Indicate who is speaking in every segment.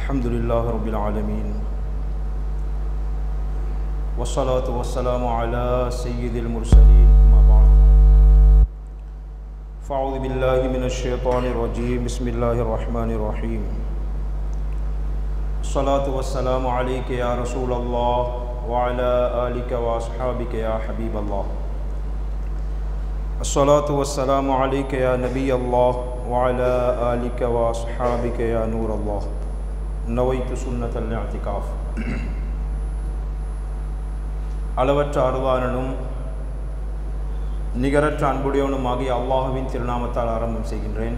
Speaker 1: الحمد لله رب العالمين والصلاة والسلام على سيد المرسلين أما بعد فأعوذ بالله من الشيطان الرجيم بسم الله الرحمن الرحيم الصلاة والسلام عليك يا رسول الله وعلى آلك وأصحابك يا حبيب الله الصلاة والسلام عليك يا نبي الله وعلى آلك وأصحابك يا نور الله نويت سنة الاعتكاف அளவற்ற அருளாளனும் நிகரற்ற அன்புடையவனுமாகிய அல்லாஹுவின் திருநாமத்தால் ஆரம்பம் செய்கின்றேன்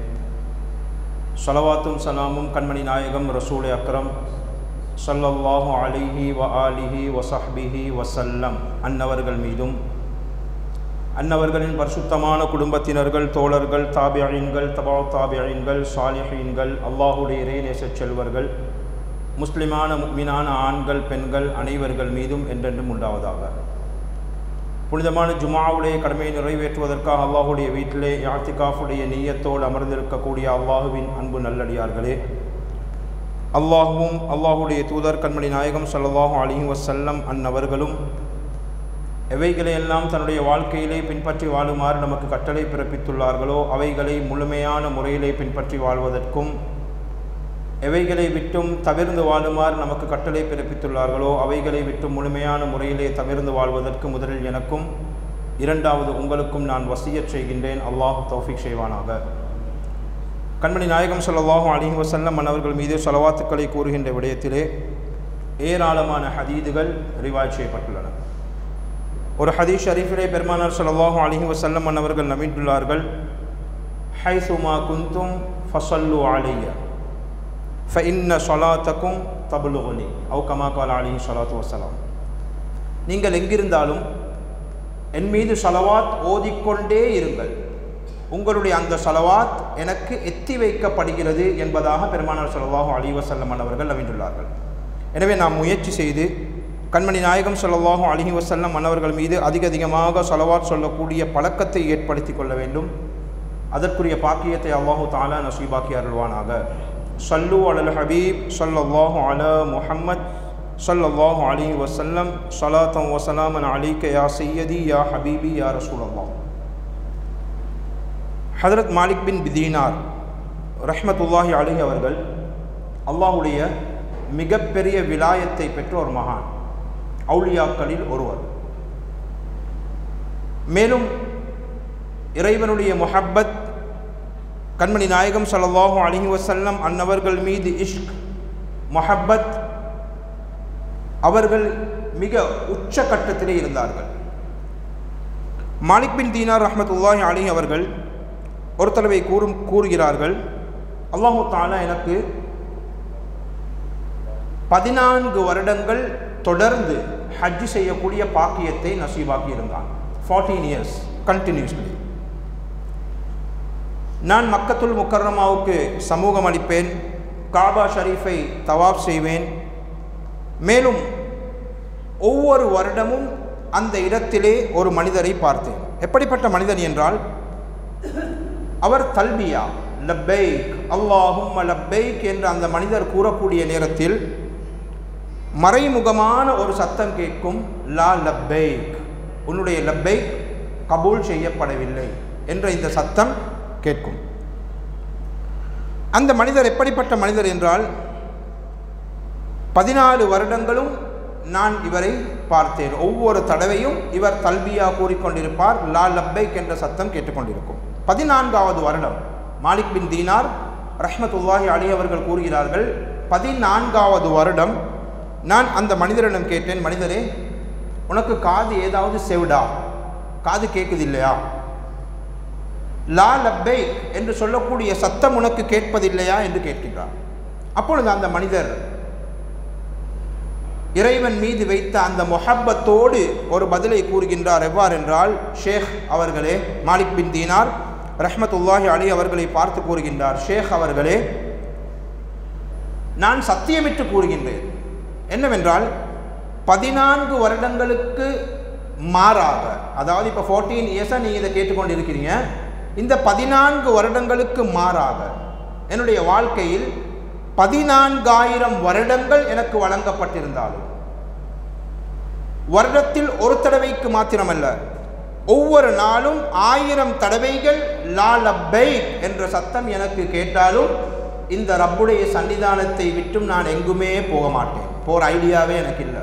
Speaker 1: சலவாத்தும் சலாமும் கண்மணி நாயகம் ரசூலை அக்ரம் சல்லல்லாஹு அலிஹி வ ஆலிஹி வசஹ்பிஹி வசல்லம் அன்னவர்கள் மீதும் அன்னவர்களின் பரிசுத்தமான குடும்பத்தினர்கள் தோழர்கள் தாபியீன்கள் தபா தாபியீன்கள் சாலிஹீன்கள் அல்லாஹுடைய இறைநேச செல்வர்கள் முஸ்லிமான முக்மினான ஆண்கள் பெண்கள் அனைவர்கள் மீதும் என்றென்றும் உண்டாவதாக புனிதமான ஜுமாவுடைய கடமையை நிறைவேற்றுவதற்காக அல்லாஹுடைய வீட்டிலே யாத்திகாஃபுடைய நீயத்தோடு அமர்ந்திருக்கக்கூடிய அல்லாஹுவின் அன்பு நல்லடியார்களே அல்லாஹுவும் அல்லாஹுடைய தூதர் கண்மணி நாயகம் சல்லாஹூ அலிஹி வசல்லம் அன்னவர்களும் எவைகளையெல்லாம் தன்னுடைய வாழ்க்கையிலே பின்பற்றி வாழுமாறு நமக்கு கட்டளை பிறப்பித்துள்ளார்களோ அவைகளை முழுமையான முறையிலே பின்பற்றி வாழ்வதற்கும் எவைகளை விட்டும் தவிர்ந்து வாழுமாறு நமக்கு கட்டளை பிறப்பித்துள்ளார்களோ அவைகளை விட்டும் முழுமையான முறையிலே தவிர்ந்து வாழ்வதற்கு முதலில் எனக்கும் இரண்டாவது உங்களுக்கும் நான் வசியச் செய்கின்றேன் அல்லாஹ் தௌஃபிக் செய்வானாக கண்மணி நாயகம் சொல்லல்லாஹு அலிஹி வசல்லம் மன்னவர்கள் மீது சொலவாத்துக்களை கூறுகின்ற விடயத்திலே ஏராளமான ஹதீதுகள் ரிவாய் செய்யப்பட்டுள்ளன ஒரு ஹதீஸ் ஷரீஃபிலே பெருமானார் சொல்லல்லாஹு அலிஹி வசல்லம் மன்னவர்கள் நம்பிட்டுள்ளார்கள் ஹை சுமா குந்தும் ஃபசல்லு அலிய ஃபஇன்ன சொலாத்தக்கும் தபுலுகுனி அவு கமா கால் அலி சொலாத்து வசலாம் நீங்கள் எங்கிருந்தாலும் என் மீது சலவாத் ஓதிக்கொண்டே இருங்கள் உங்களுடைய அந்த சலவாத் எனக்கு எத்தி வைக்கப்படுகிறது என்பதாக பெருமானார் சொல்லவாஹு அலி வசல்லம் அவர்கள் நவின்றுள்ளார்கள் எனவே நாம் முயற்சி செய்து கண்மணி நாயகம் சொல்லவாஹு அலிஹி வசல்லம் மன்னவர்கள் மீது அதிக அதிகமாக சொலவாத் சொல்லக்கூடிய பழக்கத்தை ஏற்படுத்தி கொள்ள வேண்டும் அதற்குரிய பாக்கியத்தை அல்லாஹு தாலா நசீபாக்கி அருள்வானாக சல்லு அலல் ஹபீப் சல்லல்லாஹு அல முஹம்மத் சல்லல்லாஹு அலி வசல்லம் சலாத்தம் வசலாமன் அலிக்க யா சையதி யா ஹபீபி யா ரசூலல்லா ஹதரத் மாலிக் பின் பிதீனார் ரஹ்மத்துல்லாஹி அலிஹி அவர்கள் அல்லாஹுடைய மிகப்பெரிய விலாயத்தை பெற்ற ஒரு மகான் அவுலியாக்களில் ஒருவர் மேலும் இறைவனுடைய முஹப்பத் கண்மணி நாயகம் சல்லாஹூ அலிஹி வசல்லம் அன்னவர்கள் மீது இஷ்க் மொஹப்பத் அவர்கள் மிக உச்ச கட்டத்திலே இருந்தார்கள் மாலிக் பின் தீனார் ரஹமத்துல்லாஹி அலி அவர்கள் ஒரு தடவை கூறும் கூறுகிறார்கள் அல்லாஹு தாலா எனக்கு பதினான்கு வருடங்கள் தொடர்ந்து ஹஜ் செய்யக்கூடிய பாக்கியத்தை நசீபாக்கி இருந்தான் ஃபார்ட்டீன் இயர்ஸ் கண்டினியூஸ்லி நான் மக்கத்துல் முக்கர்ரமாவுக்கு சமூகம் அளிப்பேன் காபா ஷரீஃபை தவாப் செய்வேன் மேலும் ஒவ்வொரு வருடமும் அந்த இடத்திலே ஒரு மனிதரை பார்த்தேன் எப்படிப்பட்ட மனிதன் என்றால் அவர் தல்பியா லப்பைக் அல்லாஹும் லப்பைக் என்று அந்த மனிதர் கூறக்கூடிய நேரத்தில் மறைமுகமான ஒரு சத்தம் கேட்கும் லா லப்பைக் உன்னுடைய லப்பைக் கபூல் செய்யப்படவில்லை என்ற இந்த சத்தம் கேட்கும் அந்த மனிதர் எப்படிப்பட்ட மனிதர் என்றால் பதினாலு வருடங்களும் நான் இவரை பார்த்தேன் ஒவ்வொரு தடவையும் இவர் தல்பியா கூறிக்கொண்டிருப்பார் லா லப்பைக் என்ற சத்தம் கேட்டுக்கொண்டிருக்கும் பதினான்காவது வருடம் மாலிக் பின் தீனார் ரஹ்மத்துல்லாஹி அலி அவர்கள் கூறுகிறார்கள் பதினான்காவது வருடம் நான் அந்த மனிதரிடம் கேட்டேன் மனிதரே உனக்கு காது ஏதாவது செவிடா காது கேட்குது இல்லையா லா லப்பை என்று சொல்லக்கூடிய சத்தம் உனக்கு கேட்பதில்லையா என்று கேட்கின்றார் அப்பொழுது அந்த மனிதர் இறைவன் மீது வைத்த அந்த மொஹப்பத்தோடு ஒரு பதிலை கூறுகின்றார் எவ்வாறு என்றால் ஷேக் அவர்களே மாலிக் பின் தீனார் ரஹ்மத்துல்லாஹி அலி அவர்களை பார்த்து கூறுகின்றார் ஷேக் அவர்களே நான் சத்தியமிட்டு கூறுகின்றேன் என்னவென்றால் பதினான்கு வருடங்களுக்கு மாறாக அதாவது இப்போ ஃபோர்டீன் இயர்ஸாக நீங்கள் இதை கேட்டுக்கொண்டு இருக்கிறீங்க இந்த பதினான்கு வருடங்களுக்கு மாறாக என்னுடைய வாழ்க்கையில் பதினான்காயிரம் வருடங்கள் எனக்கு வழங்கப்பட்டிருந்தாலும் வருடத்தில் ஒரு தடவைக்கு மாத்திரமல்ல ஒவ்வொரு நாளும் ஆயிரம் தடவைகள் லா லப்பை என்ற சத்தம் எனக்கு கேட்டாலும் இந்த ரப்புடைய சன்னிதானத்தை விட்டும் நான் எங்குமே போக மாட்டேன் போகிற ஐடியாவே எனக்கு இல்லை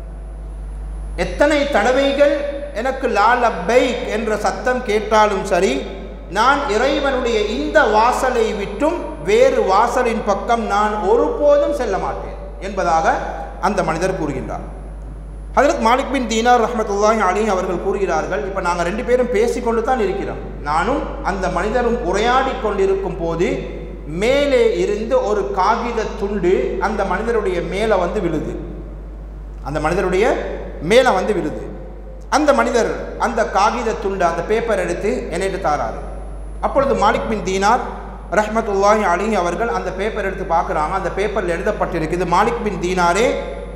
Speaker 1: எத்தனை தடவைகள் எனக்கு லா லப்பை என்ற சத்தம் கேட்டாலும் சரி நான் இறைவனுடைய இந்த வாசலை விட்டும் வேறு வாசலின் பக்கம் நான் ஒருபோதும் செல்ல மாட்டேன் என்பதாக அந்த மனிதர் கூறுகின்றார் ஹதரத் மாலிக் பின் தீனார் ரஹமத்துல்லாஹி அலி அவர்கள் கூறுகிறார்கள் இப்போ நாங்கள் ரெண்டு பேரும் பேசிக்கொண்டு தான் இருக்கிறோம் நானும் அந்த மனிதரும் உரையாடி கொண்டிருக்கும் போது மேலே இருந்து ஒரு காகித துண்டு அந்த மனிதருடைய மேலே வந்து விழுது அந்த மனிதருடைய மேலே வந்து விழுது அந்த மனிதர் அந்த காகித துண்டு அந்த பேப்பர் எடுத்து என்னிட்டு தாராரு அப்பொழுது மாலிக் பின் தீனார் ரஹ்மத்துல்லாஹி அலி அவர்கள் அந்த பேப்பர் எடுத்து பார்க்குறாங்க அந்த பேப்பரில் எழுதப்பட்டிருக்குது மாலிக் பின் தீனாரே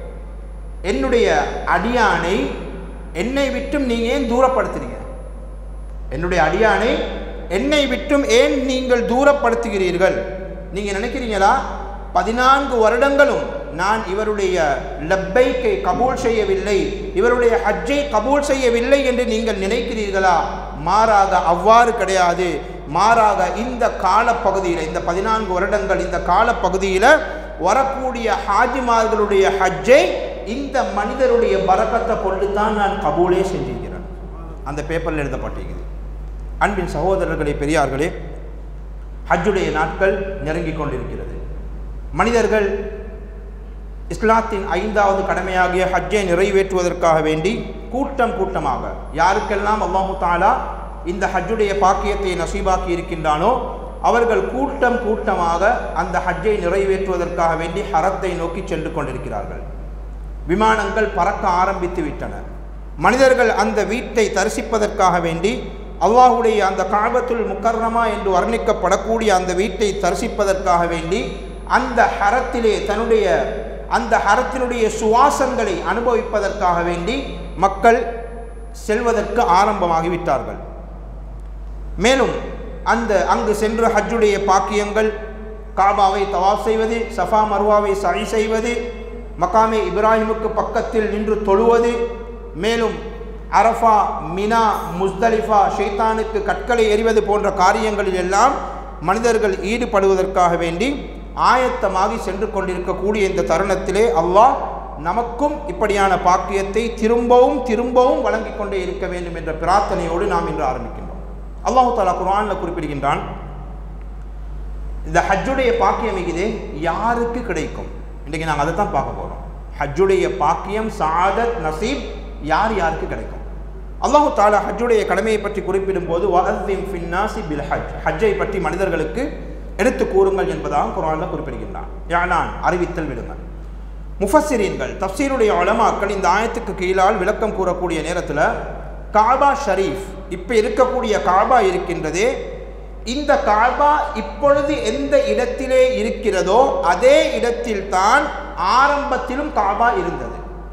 Speaker 1: என்னுடைய அடியானை என்னை விட்டும் நீங்கள் ஏன் தூரப்படுத்துறீங்க என்னுடைய அடியானை என்னை விட்டும் ஏன் நீங்கள் தூரப்படுத்துகிறீர்கள் நீங்கள் நினைக்கிறீங்களா பதினான்கு வருடங்களும் நான் இவருடைய லப்பைக்கை கபூல் செய்யவில்லை இவருடைய ஹஜ்ஜை கபூல் செய்யவில்லை என்று நீங்கள் நினைக்கிறீர்களா மாறாக அவ்வாறு கிடையாது மாறாக இந்த காலப்பகுதியில் இந்த பதினான்கு வருடங்கள் இந்த காலப்பகுதியில் வரக்கூடிய ஹாஜிமார்களுடைய ஹஜ்ஜை இந்த மனிதருடைய பறக்கத்தை கொண்டு தான் நான் கபூலே செஞ்சிருக்கிறேன் அந்த பேப்பரில் எழுதப்பட்டிருக்குது அன்பின் சகோதரர்களே பெரியார்களே ஹஜ்ஜுடைய நாட்கள் நெருங்கிக் கொண்டிருக்கிறது மனிதர்கள் இஸ்லாத்தின் ஐந்தாவது கடமையாகிய ஹஜ்ஜை நிறைவேற்றுவதற்காக வேண்டி கூட்டம் கூட்டமாக யாருக்கெல்லாம் அல்லாஹு தாலா இந்த ஹஜ்ஜுடைய பாக்கியத்தை நசீபாக்கி இருக்கின்றானோ அவர்கள் கூட்டம் கூட்டமாக அந்த ஹஜ்ஜை நிறைவேற்றுவதற்காக வேண்டி ஹரத்தை நோக்கி சென்று கொண்டிருக்கிறார்கள் விமானங்கள் பறக்க ஆரம்பித்து விட்டன மனிதர்கள் அந்த வீட்டை தரிசிப்பதற்காக வேண்டி அல்லாஹுடைய அந்த காபத்துல் முக்கர்ணமா என்று வர்ணிக்கப்படக்கூடிய அந்த வீட்டை தரிசிப்பதற்காக வேண்டி அந்த ஹரத்திலே தன்னுடைய அந்த ஹரத்தினுடைய சுவாசங்களை அனுபவிப்பதற்காக வேண்டி மக்கள் செல்வதற்கு ஆரம்பமாகிவிட்டார்கள் மேலும் அந்த அங்கு சென்று ஹஜ்ஜுடைய பாக்கியங்கள் காபாவை தவாப் செய்வது சஃபா மர்வாவை சரி செய்வது மகாமே இப்ராஹிமுக்கு பக்கத்தில் நின்று தொழுவது மேலும் அரஃபா மினா முஸ்தலிஃபா ஷைத்தானுக்கு கற்களை எறிவது போன்ற காரியங்களில் எல்லாம் மனிதர்கள் ஈடுபடுவதற்காக வேண்டி ஆயத்தமாகி சென்று கொண்டிருக்கக்கூடிய இந்த தருணத்திலே அல்லாஹ் நமக்கும் இப்படியான பாக்கியத்தை திரும்பவும் திரும்பவும் வழங்கிக் கொண்டே இருக்க வேண்டும் என்ற பிரார்த்தனையோடு நாம் இன்று ஆரம்பிக்கின்றோம் அல்லாஹு தாலா குரானில் குறிப்பிடுகின்றான் இந்த ஹஜ்ஜுடைய பாக்கியம் இது யாருக்கு கிடைக்கும் இன்றைக்கி நாங்கள் அதை தான் பார்க்க போகிறோம் ஹஜ்ஜுடைய பாக்கியம் சாதத் நசீப் யார் யாருக்கு கிடைக்கும் அல்லாஹு தாலா ஹஜ்ஜுடைய கடமையை பற்றி குறிப்பிடும் போது வஹிம் ஃபின்னாசி பில் ஹஜ் ஹஜ்ஜை பற்றி மனிதர்களுக்கு எடுத்து கூறுங்கள் என்பதாக குரானில் குறிப்பிடுகின்றான் யானான் அறிவித்தல் விடுங்கள் முஃபஸ்ஸிரீன்கள் தப்சீருடைய உலமாக்கள் இந்த ஆயத்துக்கு கீழால் விளக்கம் கூறக்கூடிய நேரத்தில் காபா ஷரீஃப் இப்போ இருக்கக்கூடிய காபா இருக்கின்றதே இந்த காபா இப்பொழுது எந்த இடத்திலே இருக்கிறதோ அதே இடத்தில் தான் ஆரம்பத்திலும் காபா இருந்தது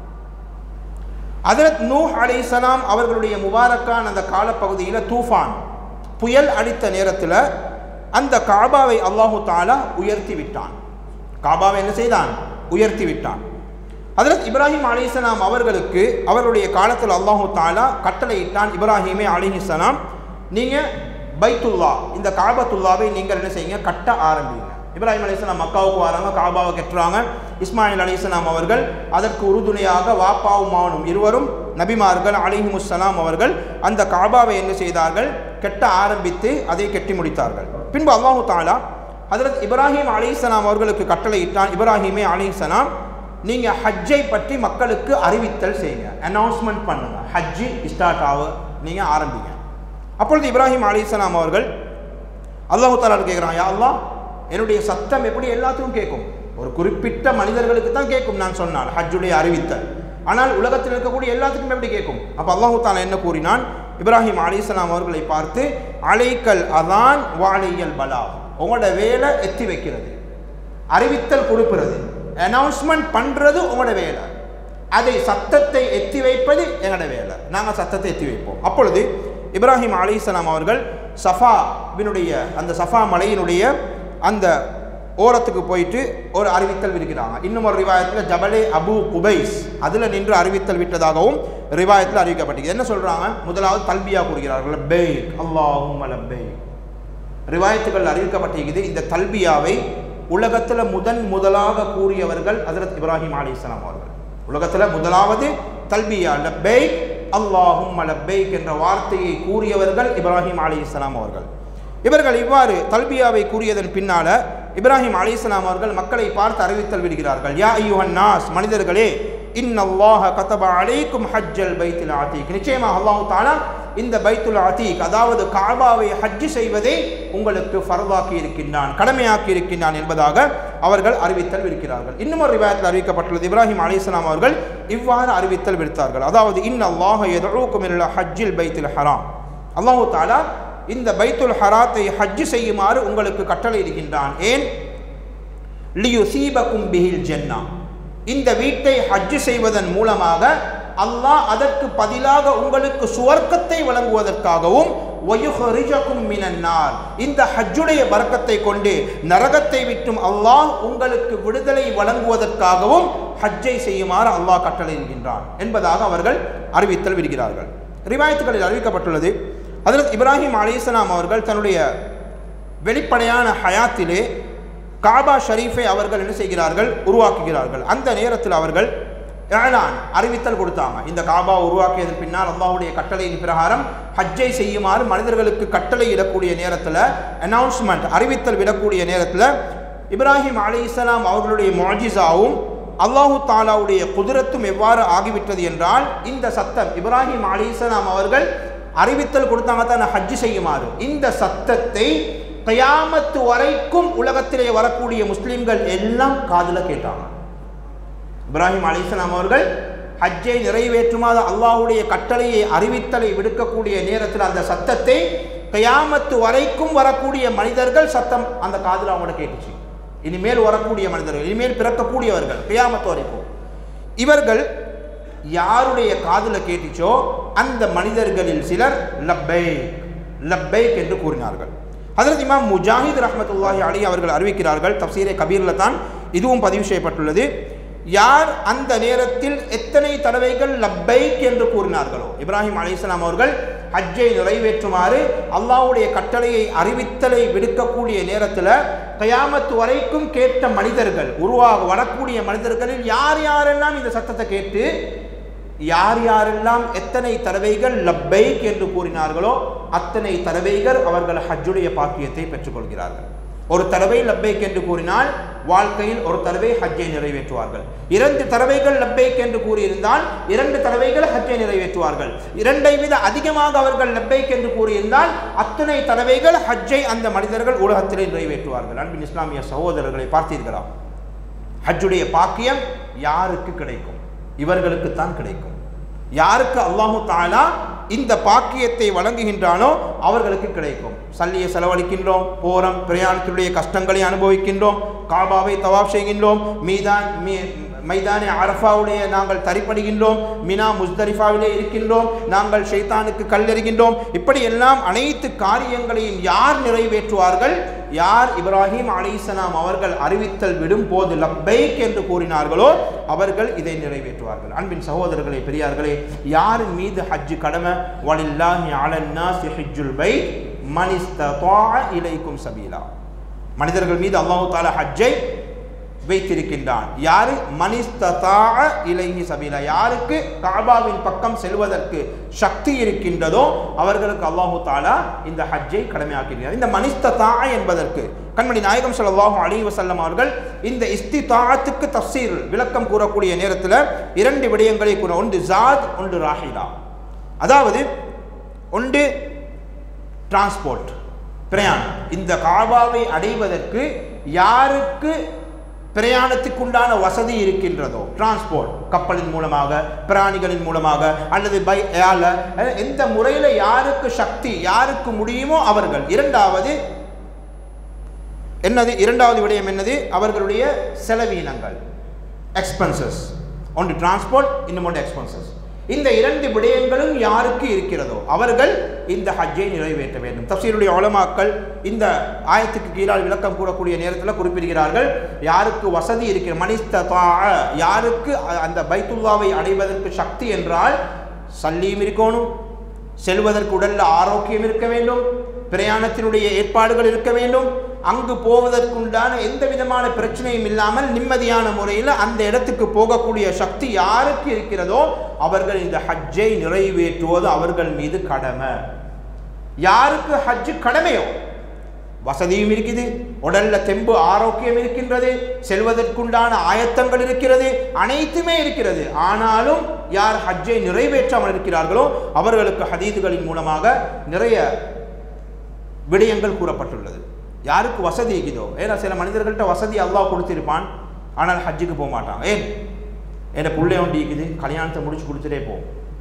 Speaker 1: அதரத் நூஹ் அலைசலாம் அவர்களுடைய முபாரக்கான் அந்த காலப்பகுதியில் தூஃபான் புயல் அடித்த நேரத்தில் அந்த காபாவை அல்லாஹு தாலா உயர்த்தி விட்டான் காபாவை என்ன செய்தான் உயர்த்தி விட்டான் ஹதரத் இப்ராஹிம் அலிசலாம் அவர்களுக்கு அவருடைய காலத்தில் அல்லாஹு தாலா கட்டளையிட்டான் இப்ராஹிமே அலிஹிசலாம் நீங்கள் பைத்துல்லா இந்த காபத்துல்லாவை நீங்கள் என்ன செய்யுங்க கட்ட ஆரம்பிங்க இப்ராஹிம் அலிஸ்லாம் மக்காவுக்கு வராங்க காபாவை கட்டுறாங்க இஸ்மாயில் அலிஸ்லாம் அவர்கள் அதற்கு உறுதுணையாக வாப்பாவும் மாவனும் இருவரும் நபிமார்கள் அலிஹிமுஸ்லாம் அவர்கள் அந்த காபாவை என்ன செய்தார்கள் கெட்ட ஆரம்பித்து அதை கெட்டி முடித்தார்கள் பின்பு அல்லாஹு தாலா ஹதரத் இப்ராஹிம் அலிஸ்லாம் அவர்களுக்கு கட்டளையிட்டான் இப்ராஹிமே அலிஸ்லாம் நீங்கள் ஹஜ்ஜை பற்றி மக்களுக்கு அறிவித்தல் செய்யுங்க அனௌன்ஸ்மெண்ட் பண்ணுங்க ஹஜ்ஜி ஸ்டார்ட் ஆக நீங்கள் ஆரம்பிங்க அப்பொழுது இப்ராஹிம் அலிஸ்லாம் அவர்கள் அல்லாஹு தாலா கேட்குறான் யா அல்லாஹ் என்னுடைய சத்தம் எப்படி எல்லாத்துக்கும் கேட்கும் ஒரு குறிப்பிட்ட மனிதர்களுக்கு தான் கேட்கும் நான் சொன்னால் ஹஜ்ஜுடைய அறிவித்தல் ஆனால் உலகத்தில் இருக்கக்கூடிய எல்லாத்துக்கும் எப்படி கேட்கும் அப்போ அல்லாஹு தாலா என்ன கூறினான் இப்ராஹிம் அலிஸ்லாம் அவர்களை பார்த்து அலைக்கல் அதான் வாழையல் பலா உங்களோட வேலை எத்தி வைக்கிறது அறிவித்தல் கொடுக்கிறது அனௌன்ஸ்மெண்ட் பண்ணுறது உங்களோட வேலை அதை சத்தத்தை எத்தி வைப்பது எங்களோட வேலை நாங்கள் சத்தத்தை எத்தி வைப்போம் அப்பொழுது இப்ராஹிம் அலிஸ்லாம் அவர்கள் சஃபாவினுடைய அந்த சஃபா மலையினுடைய அந்த ஓரத்துக்கு போயிட்டு ஒரு அறிவித்தல் விடுக்கிறாங்க இன்னும் ஒரு ரிவாயத்தில் ஜபலே அபு குபைஸ் அதில் நின்று அறிவித்தல் விட்டதாகவும் ரிவாயத்தில் அறிவிக்கப்பட்டிருக்கு என்ன சொல்கிறாங்க முதலாவது தல்பியா கூறுகிறார்கள் லப்பைக் அல்லாஹும் லப்பைக் ரிவாயத்துகள் அறிவிக்கப்பட்டிருக்குது இந்த தல்பியாவை உலகத்தில் முதன் முதலாக கூறியவர்கள் ஹஜரத் இப்ராஹிம் அலி இஸ்லாம் அவர்கள் உலகத்தில் முதலாவது தல்பியா லப்பைக் அல்லாஹும் லப்பைக் என்ற வார்த்தையை கூறியவர்கள் இப்ராஹிம் அலி இஸ்லாம் அவர்கள் இவர்கள் இவ்வாறு தல்பியாவை கூறியதன் பின்னால இப்ராஹிம் அலிஸ்லாம் அவர்கள் மக்களை பார்த்து அறிவித்தல் விடுகிறார்கள் யா ஐயுஹன் நாஸ் மனிதர்களே இன்னல்லாஹ கதப அலைக்கும் ஹஜ்ஜல் பைத்துல் ஆத்தீக் நிச்சயமாக அல்லாஹ் தாலா இந்த பைத்துல் ஆத்தீக் அதாவது காபாவை ஹஜ் செய்வதை உங்களுக்கு ஃபர்தாக்கி இருக்கின்றான் கடமையாக்கி இருக்கின்றான் என்பதாக அவர்கள் அறிவித்தல் விடுக்கிறார்கள் இன்னும் ஒரு ரிவாயத்தில் அறிவிக்கப்பட்டுள்ளது இப்ராஹிம் அலிஸ்லாம் அவர்கள் இவ்வாறு அறிவித்தல் விடுத்தார்கள் அதாவது இன்னல்லாஹ எதூக்கும் ஹஜ்ஜில் பைத்துல் ஹராம் அல்லாஹு தாலா இந்த பைத்துல் ஹராத்தை ஹஜ் செய்யுமாறு உங்களுக்கு கட்டளை இருக்கின்றான் ஏன் லியு சீபக்கும் பிஹில் ஜென்னா இந்த வீட்டை ஹஜ் செய்வதன் மூலமாக அல்லாஹ் அதற்கு பதிலாக உங்களுக்கு சுவர்க்கத்தை வழங்குவதற்காகவும் ஒயுஹரிஜக்கும் மினன்னார் இந்த ஹஜ்ஜுடைய பறக்கத்தை கொண்டு நரகத்தை விட்டும் அல்லாஹ் உங்களுக்கு விடுதலை வழங்குவதற்காகவும் ஹஜ்ஜை செய்யுமாறு அல்லாஹ் கட்டளையிடுகின்றான் என்பதாக அவர்கள் அறிவித்தல் விடுகிறார்கள் ரிவாயத்துகளில் அறிவிக்கப்பட்டுள்ளது ஹதரத் இப்ராஹிம் அலிஸ்லாம் அவர்கள் தன்னுடைய வெளிப்படையான ஹயாத்திலே காபா ஷரீஃபை அவர்கள் என்ன செய்கிறார்கள் உருவாக்குகிறார்கள் அந்த நேரத்தில் அவர்கள் ஏழான் அறிவித்தல் கொடுத்தாங்க இந்த காபா உருவாக்கியதன் பின்னால் அல்லாஹுடைய கட்டளையின் பிரகாரம் ஹஜ்ஜை செய்யுமாறு மனிதர்களுக்கு கட்டளை இடக்கூடிய நேரத்தில் அனௌன்ஸ்மெண்ட் அறிவித்தல் விடக்கூடிய நேரத்தில் இப்ராஹிம் அலி இஸ்லாம் அவர்களுடைய மொஜிசாவும் அல்லாஹு தாலாவுடைய குதிரத்தும் எவ்வாறு ஆகிவிட்டது என்றால் இந்த சத்தம் இப்ராஹிம் அலி இஸ்லாம் அவர்கள் அறிவித்தல் கொடுத்தாங்க தான் ஹஜ் செய்யுமாறு இந்த சத்தத்தை கயாமத்து வரைக்கும் உலகத்திலே வரக்கூடிய முஸ்லிம்கள் எல்லாம் காதில் கேட்டாங்க இப்ராஹிம் அலிஸ்லாம் அவர்கள் ஹஜ்ஜை நிறைவேற்றுமாறு அல்லாஹுடைய கட்டளையை அறிவித்தலை விடுக்கக்கூடிய நேரத்தில் அந்த சத்தத்தை கயாமத்து வரைக்கும் வரக்கூடிய மனிதர்கள் சத்தம் அந்த காதில் அவங்களோட கேட்டுச்சு இனிமேல் வரக்கூடிய மனிதர்கள் இனிமேல் பிறக்கக்கூடியவர்கள் கயாமத்து வரைக்கும் இவர்கள் யாருடைய காதில் கேட்டுச்சோ அந்த மனிதர்களில் சிலர் லப்பை லப்பைக் என்று கூறினார்கள் ஹதரத் இமாம் முஜாஹித் ரஹமத்துல்லாஹி அலி அவர்கள் அறிவிக்கிறார்கள் தப்சீரே கபீரில் தான் இதுவும் பதிவு செய்யப்பட்டுள்ளது யார் அந்த நேரத்தில் எத்தனை தடவைகள் லப்பைக் என்று கூறினார்களோ இப்ராஹிம் அலிஸ்லாம் அவர்கள் ஹஜ்ஜை நிறைவேற்றுமாறு அல்லாஹ்வுடைய கட்டளையை அறிவித்தலை விடுக்கக்கூடிய நேரத்தில் கயாமத்து வரைக்கும் கேட்ட மனிதர்கள் உருவாக வரக்கூடிய மனிதர்களில் யார் யாரெல்லாம் இந்த சத்தத்தை கேட்டு யார் யாரெல்லாம் எத்தனை தடவைகள் லப்பைக் என்று கூறினார்களோ அத்தனை தடவைகள் அவர்கள் ஹஜ்ஜுடைய பாக்கியத்தை பெற்றுக்கொள்கிறார்கள் ஒரு தடவை லப்பைக் என்று கூறினால் வாழ்க்கையில் ஒரு தடவை ஹஜ்ஜை நிறைவேற்றுவார்கள் இரண்டு தடவைகள் லப்பைக் என்று கூறியிருந்தால் இரண்டு தடவைகள் ஹஜ்ஜை நிறைவேற்றுவார்கள் இரண்டை விட அதிகமாக அவர்கள் லப்பைக் என்று கூறியிருந்தால் அத்தனை தடவைகள் ஹஜ்ஜை அந்த மனிதர்கள் உலகத்திலே நிறைவேற்றுவார்கள் அன்பின் இஸ்லாமிய சகோதரர்களை பார்த்தீர்களா ஹஜ்ஜுடைய பாக்கியம் யாருக்கு கிடைக்கும் இவர்களுக்குத்தான் கிடைக்கும் யாருக்கு அல்லாஹு தாலா இந்த பாக்கியத்தை வழங்குகின்றானோ அவர்களுக்கு கிடைக்கும் சல்லியை செலவழிக்கின்றோம் போகிறோம் பிரயாணத்தினுடைய கஷ்டங்களை அனுபவிக்கின்றோம் காபாவை தவாப் செய்கின்றோம் மீதான் மீ மைதானே அரஃபாவுடைய நாங்கள் தரிப்படுகின்றோம் மினா முஸ்தரிஃபாவிலே இருக்கின்றோம் நாங்கள் ஷைத்தானுக்கு கல்லெறிகின்றோம் இப்படி எல்லாம் அனைத்து காரியங்களையும் யார் நிறைவேற்றுவார்கள் யார் இப்ராஹிம் அலிசலாம் அவர்கள் அறிவித்தல் விடும் போது லப்பைக் என்று கூறினார்களோ அவர்கள் இதை நிறைவேற்றுவார்கள் அன்பின் சகோதரர்களே பெரியார்களே யாரின் மீது ஹஜ்ஜு கடமை வலில்லாஹி அலன்னாசி ஹிஜ்ஜுல் பை மனிஸ்தா இலைக்கும் சபீலா மனிதர்கள் மீது அல்லாஹு தாலா ஹஜ்ஜை வைத்திருக்கின்றான் யாரு மனிஸ்தா இலைஹி சபீலா யாருக்கு காபாவின் பக்கம் செல்வதற்கு சக்தி இருக்கின்றதோ அவர்களுக்கு அல்லாஹு தாலா இந்த ஹஜ்ஜை கடமையாக்கின்றார் இந்த மனிஸ்தா என்பதற்கு கண்மணி நாயகம் ஸல்லல்லாஹு அலைஹி வஸல்லம் அவர்கள் இந்த இஸ்திதாத்துக்கு தஃசீர் விளக்கம் கூறக்கூடிய நேரத்தில் இரண்டு விடயங்களை கூற ஒன்று ஜாத் ஒன்று ராஹிலா அதாவது ஒன்று டிரான்ஸ்போர்ட் பிரயாணம் இந்த காபாவை அடைவதற்கு யாருக்கு பிரயாணத்துக்குண்டான வசதி இருக்கின்றதோ டிரான்ஸ்போர்ட் கப்பலின் மூலமாக பிராணிகளின் மூலமாக அல்லது பை ஏல எந்த முறையில் யாருக்கு சக்தி யாருக்கு முடியுமோ அவர்கள் இரண்டாவது என்னது இரண்டாவது விடயம் என்னது அவர்களுடைய செலவீனங்கள் எக்ஸ்பென்சஸ் ஒன்று டிரான்ஸ்போர்ட் இன்னும் ஒன்று எக்ஸ்பென்சஸ் இந்த இரண்டு விடயங்களும் யாருக்கு இருக்கிறதோ அவர்கள் இந்த ஹஜ்ஜை நிறைவேற்ற வேண்டும் தப்சீருடைய உலமாக்கள் இந்த ஆயத்துக்கு கீழால் விளக்கம் கூறக்கூடிய நேரத்தில் குறிப்பிடுகிறார்கள் யாருக்கு வசதி இருக்கிற மனிஸ்த யாருக்கு அ- அந்த பைத்துல்லாவை அடைவதற்கு சக்தி என்றால் சல்லியும் இருக்கணும் செல்வதற்கு உடல்ல ஆரோக்கியம் இருக்க வேண்டும் பிரயாணத்தினுடைய ஏற்பாடுகள் இருக்க வேண்டும் அங்கு போவதற்குண்டான எந்த விதமான பிரச்சனையும் இல்லாமல் நிம்மதியான முறையில் அந்த இடத்துக்கு போகக்கூடிய சக்தி யாருக்கு இருக்கிறதோ அவர்கள் இந்த ஹஜ்ஜை நிறைவேற்றுவது அவர்கள் மீது கடமை யாருக்கு ஹஜ்ஜு கடமையோ வசதியும் இருக்குது உடல்ல தெம்பு ஆரோக்கியம் இருக்கின்றது செல்வதற்குண்டான ஆயத்தங்கள் இருக்கிறது அனைத்துமே இருக்கிறது ஆனாலும் யார் ஹஜ்ஜை நிறைவேற்றாமல் இருக்கிறார்களோ அவர்களுக்கு ஹதீதுகளின் மூலமாக நிறைய விடயங்கள் கூறப்பட்டுள்ளது யாருக்கு வசதி இருக்குதோ ஏன்னா சில மனிதர்கள்ட்ட வசதி அல்லாஹ் கொடுத்திருப்பான் ஆனால் ஹஜ்ஜுக்கு போக மாட்டான் ஏன் என் பிள்ளை ஒண்டி இருக்குது கல்யாணத்தை முடிச்சு கொடுத்துட்டே போ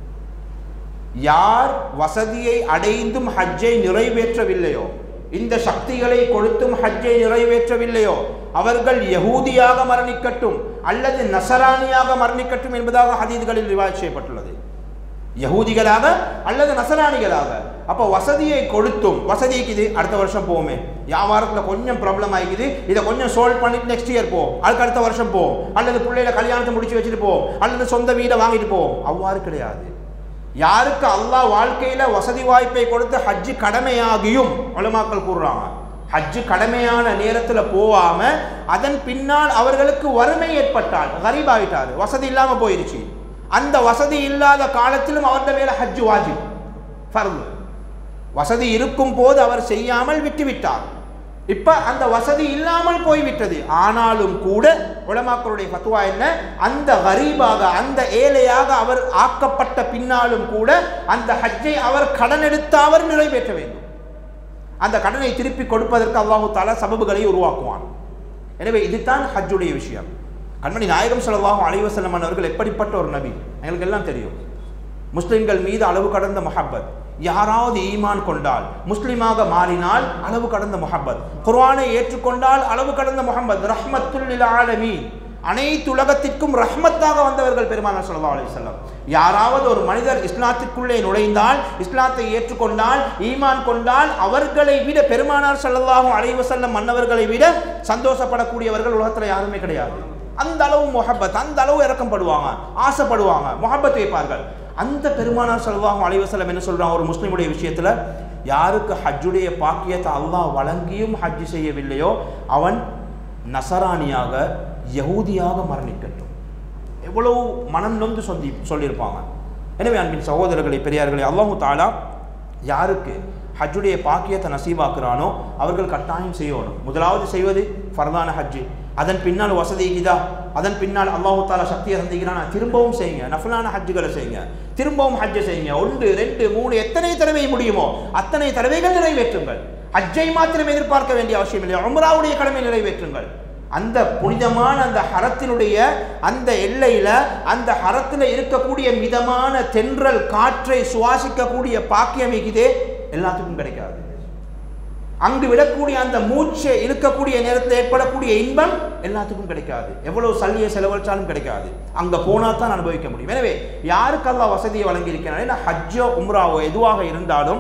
Speaker 1: யார் வசதியை அடைந்தும் ஹஜ்ஜை நிறைவேற்றவில்லையோ இந்த சக்திகளை கொடுத்தும் ஹஜ்ஜை நிறைவேற்றவில்லையோ அவர்கள் யகூதியாக மரணிக்கட்டும் அல்லது நசரானியாக மரணிக்கட்டும் என்பதாக ஹதீதுகளில் ரிவாய் செய்யப்பட்டுள்ளது யகூதிகளாக அல்லது நசராணிகளாக அப்போ வசதியை கொடுத்தும் வசதிக்கு இது அடுத்த வருஷம் போவோமே வியாபாரத்தில் கொஞ்சம் ப்ராப்ளம் ஆகிக்குது இதை கொஞ்சம் சால்வ் பண்ணிட்டு நெக்ஸ்ட் இயர் போ அதுக்கு அடுத்த வருஷம் போ அல்லது பிள்ளையில கல்யாணத்தை முடிச்சு வச்சுட்டு போ அல்லது சொந்த வீடை வாங்கிட்டு போ அவ்வாறு கிடையாது யாருக்கு அல்லாஹ் வாழ்க்கையில வசதி வாய்ப்பை கொடுத்து ஹஜ்ஜு கடமையாகியும் உலமாக்கள் கூறுறாங்க ஹஜ்ஜு கடமையான நேரத்துல போகாம அதன் பின்னால் அவர்களுக்கு வறுமை ஏற்பட்டால் கரீப் ஆகிட்டாரு வசதி இல்லாம போயிருச்சு அந்த வசதி இல்லாத காலத்திலும் அவர்த மேல ஹஜ்ஜு வாஜிப் ஃபர்து வசதி இருக்கும் போது அவர் செய்யாமல் விட்டுவிட்டார் இப்ப அந்த வசதி இல்லாமல் போய்விட்டது ஆனாலும் கூட உலமாக்களுடைய ஃபத்வா என்ன அந்த கரீபாக அந்த ஏழையாக அவர் ஆக்கப்பட்ட பின்னாலும் கூட அந்த ஹஜ்ஜை அவர் கடன் எடுத்து அவர் நிறைவேற்ற வேண்டும் அந்த கடனை திருப்பி கொடுப்பதற்கு அல்லாஹு தாலா சபபுகளை உருவாக்குவான் எனவே இதுதான் ஹஜ்ஜுடைய விஷயம் கண்மணி நாயகம் ஸல்லல்லாஹு அலைஹி வஸல்லம் அவர்கள் எப்படிப்பட்ட ஒரு நபி எங்களுக்கு எல்லாம் தெரியும் முஸ்லிம்கள் மீது அளவு கடந்த முஹப்பத் யாராவது ஈமான் கொண்டால் முஸ்லிமாக மாறினால் அளவு கடந்த முஹப்பத் குர்ஆனை ஏற்றுக்கொண்டால் அளவு கடந்த முஹம்மத் ரஹ்மத்துல் லில் ஆலமீன் அனைத்து உலகத்திற்கும் ரஹ்மத்தாக வந்தவர்கள் பெருமானார் ஸல்லல்லாஹு அலைஹி வஸல்லம் யாராவது ஒரு மனிதர் இஸ்லாத்திற்குள்ளே நுழைந்தால் இஸ்லாத்தை ஏற்றுக்கொண்டால் ஈமான் கொண்டால் அவர்களை விட பெருமானார் ஸல்லல்லாஹு அலைஹி வஸல்லம் மன்னவர்களை விட சந்தோஷப்படக்கூடியவர்கள் உலகத்தில் யாருமே கிடையாது அந்த அளவு முஹப்பத் அந்த அளவு இறக்கப்படுவாங்க ஆசைப்படுவாங்க முஹப்பத் வைப்பார்கள் அந்த பெருமானார் ஸல்லல்லாஹு அலைஹி வஸல்லம் என்ன சொல்றாங்க ஒரு முஸ்லிமுடைய விஷயத்துல யாருக்கு ஹஜ்ஜுடைய பாக்கியத்தை அல்லாஹ் வழங்கியும் ஹஜ் செய்யவில்லையோ அவன் நசராணியாக யகூதியாக மரணிக்கட்டும் எவ்வளவு மனம் நொந்து சொல்லி சொல்லியிருப்பாங்க எனவே அன்பின் சகோதரர்களே பெரியார்களே அல்லாஹு தாலா யாருக்கு ஹஜ்ஜுடைய பாக்கியத்தை நசீபாக்குறானோ அவர்கள் கட்டாயம் செய்யணும் முதலாவது செய்வது ஃபர்தான ஹஜ்ஜு அதன் பின்னால் வசதி இதா அதன் பின்னால் அல்லாஹு தாலா சக்தியை சந்திக்கிறானா திரும்பவும் செய்யுங்க நஃபலான ஹஜ்ஜுகளை செய்யுங்க திரும்பவும் ஹஜ்ஜை செய்யுங்க ஒன்று ரெண்டு மூணு எத்தனை தடவை முடியுமோ அத்தனை தடவைகள் நிறைவேற்றுங்கள் ஹஜ்ஜை மாத்திரம் எதிர்பார்க்க வேண்டிய அவசியம் இல்லை உம்ராவுடைய கடமை நிறைவேற்றுங்கள் அந்த புனிதமான அந்த ஹரத்தினுடைய அந்த எல்லையில அந்த ஹரத்தில் இருக்கக்கூடிய மிதமான தென்றல் காற்றை சுவாசிக்கக்கூடிய பாக்கியம் இருக்குதே எல்லாத்துக்கும் கிடைக்காது அங்கு விடக்கூடிய அந்த மூச்சை இழுக்கக்கூடிய நேரத்தில் ஏற்படக்கூடிய இன்பம் எல்லாத்துக்கும் கிடைக்காது எவ்வளவு சல்லியை செலவழிச்சாலும் கிடைக்காது அங்க போனா தான் அனுபவிக்க முடியும் எனவே யாருக்கு அல்லாஹ் வசதியை வழங்கியிருக்கிறார் ஹஜ்ஜோ உம்ராவோ எதுவாக இருந்தாலும்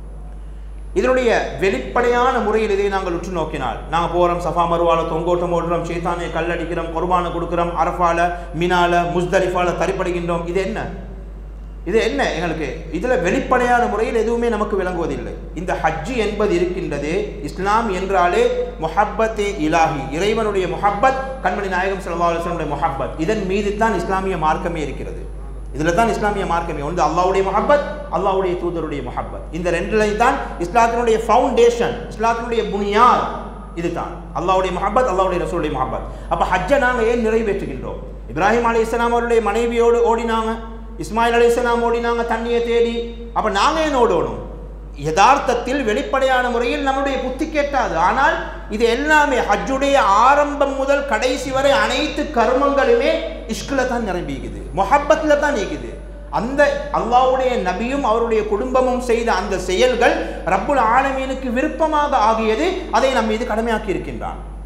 Speaker 1: இதனுடைய வெளிப்படையான முறையில் இதை நாங்கள் உற்று நோக்கினால் நாங்கள் போகிறோம் சஃபா மருவால தொங்கோட்டம் ஓடுறோம் சேத்தானை கல்லடிக்கிறோம் குர்பானை கொடுக்குறோம் அரஃபால மினால முஸ்தலிஃபால தரிப்படுகின்றோம் இது என்ன இது என்ன எங்களுக்கு இதில் வெளிப்படையான முறையில் எதுவுமே நமக்கு விளங்குவதில்லை இந்த ஹஜ்ஜு என்பது இருக்கின்றது இஸ்லாம் என்றாலே முஹப்பத்தே இலாஹி இறைவனுடைய முஹப்பத் கண்மணி நாயகம் ஸல்லல்லாஹு அலைஹி வஸல்லம் முஹப்பத் இதன் மீது தான் இஸ்லாமிய மார்க்கமே இருக்கிறது இதில் தான் இஸ்லாமிய மார்க்கமே ஒன்று அல்லாஹ்வுடைய முஹப்பத் அல்லாஹ்வுடைய தூதருடைய முஹப்பத் இந்த ரெண்டுலையும் தான் இஸ்லாத்தினுடைய ஃபவுண்டேஷன் இஸ்லாத்தினுடைய புனியாத் இதுதான் அல்லாஹ்வுடைய முஹப்பத் அல்லாஹ்வுடைய ரசூலுடைய முஹப்பத் அப்போ ஹஜ்ஜை நாங்கள் ஏன் நிறைவேற்றுகின்றோம் இப்ராஹிம் அலி இஸ்லாம் அவருடைய மனைவியோடு ஓடினாங்க இஸ்மாயில் அலி இஸ்லாம் ஓடினாங்க தண்ணியை தேடி அப்போ நாங்கள் ஏன் ஓடணும் யதார்த்தத்தில் வெளிப்படையான முறையில் நம்முடைய புத்தி கேட்டாது ஆனால் இது எல்லாமே ஹஜ்ஜுடைய ஆரம்பம் முதல் கடைசி வரை அனைத்து கர்மங்களுமே இஷ்கில் தான் நிரம்பிக்குது மொஹப்பத்தில் தான் நீக்குது அந்த அல்லாஹ்வுடைய நபியும் அவருடைய குடும்பமும் செய்த அந்த செயல்கள் ரப்புல் ஆலமீனுக்கு விருப்பமாக ஆகியது அதை நம் மீது கடமையாக்கி இருக்கின்றான்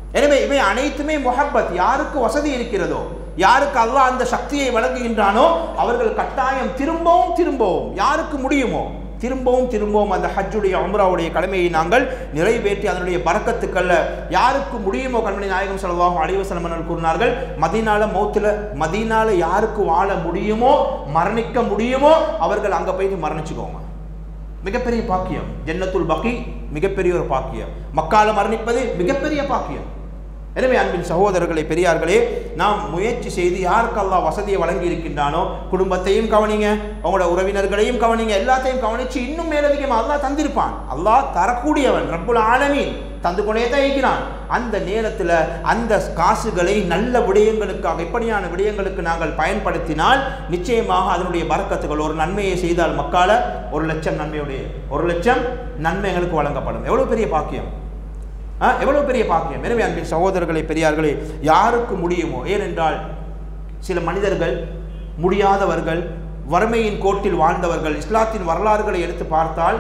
Speaker 1: எனவே இவை அனைத்துமே முஹப்பத் யாருக்கு வசதி இருக்கிறதோ யாருக்கு அல்லாஹ் அந்த சக்தியை வழங்குகின்றானோ அவர்கள் கட்டாயம் திரும்பவும் திரும்பவும் யாருக்கு முடியுமோ திரும்பவும் திரும்பவும் அந்த ஹஜ்ஜுடைய உம்ராவுடைய கடமையை நாங்கள் நிறைவேற்றி அதனுடைய பறக்கத்துக்கல்ல யாருக்கு முடியுமோ கண்மணி நாயகம் ஸல்லல்லாஹு அலைஹி வஸல்லம் அவர்கள் கூறினார்கள் மதீனால மௌத்துல மதீனால யாருக்கு வாழ முடியுமோ மரணிக்க முடியுமோ அவர்கள் அங்க போயிட்டு மரணிச்சுக்கோங்க மிகப்பெரிய பாக்கியம் ஜன்னத்துல் பகி மிகப்பெரிய ஒரு பாக்கியம் மக்கால மரணிப்பது மிகப்பெரிய பாக்கியம் எனவே அன்பின் சகோதரர்களே பெரியார்களே நாம் முயற்சி செய்து யாருக்கு அல்லாஹ் வசதியை வழங்கி இருக்கின்றானோ குடும்பத்தையும் கவனிங்க அவங்களோட உறவினர்களையும் கவனிங்க எல்லாத்தையும் கவனிச்சு இன்னும் மேலதிகமாக அல்லாஹ் தந்திருப்பான் அல்லாஹ் தரக்கூடியவன் ரப்புல் ஆலமீன் தந்து கொண்டே தான் இருக்கிறான் அந்த நேரத்தில் அந்த காசுகளை நல்ல விடயங்களுக்காக இப்படியான விடயங்களுக்கு நாங்கள் பயன்படுத்தினால் நிச்சயமாக அதனுடைய பறக்கத்துகள் ஒரு நன்மையை செய்தால் மக்கால ஒரு லட்சம் நன்மையுடைய ஒரு லட்சம் நன்மைகளுக்கு வழங்கப்படும் எவ்வளவு பெரிய பாக்கியம் ஆ, எவ்வளவு பெரிய பாக்கியம் எனவே அன்பின் சகோதரர்களே பெரியார்களே யாருக்கு முடியுமோ ஏனென்றால் சில மனிதர்கள் முடியாதவர்கள் வறுமையின் கோட்டில் வாழ்ந்தவர்கள் இஸ்லாத்தின் வரலாறுகளை எடுத்து பார்த்தால்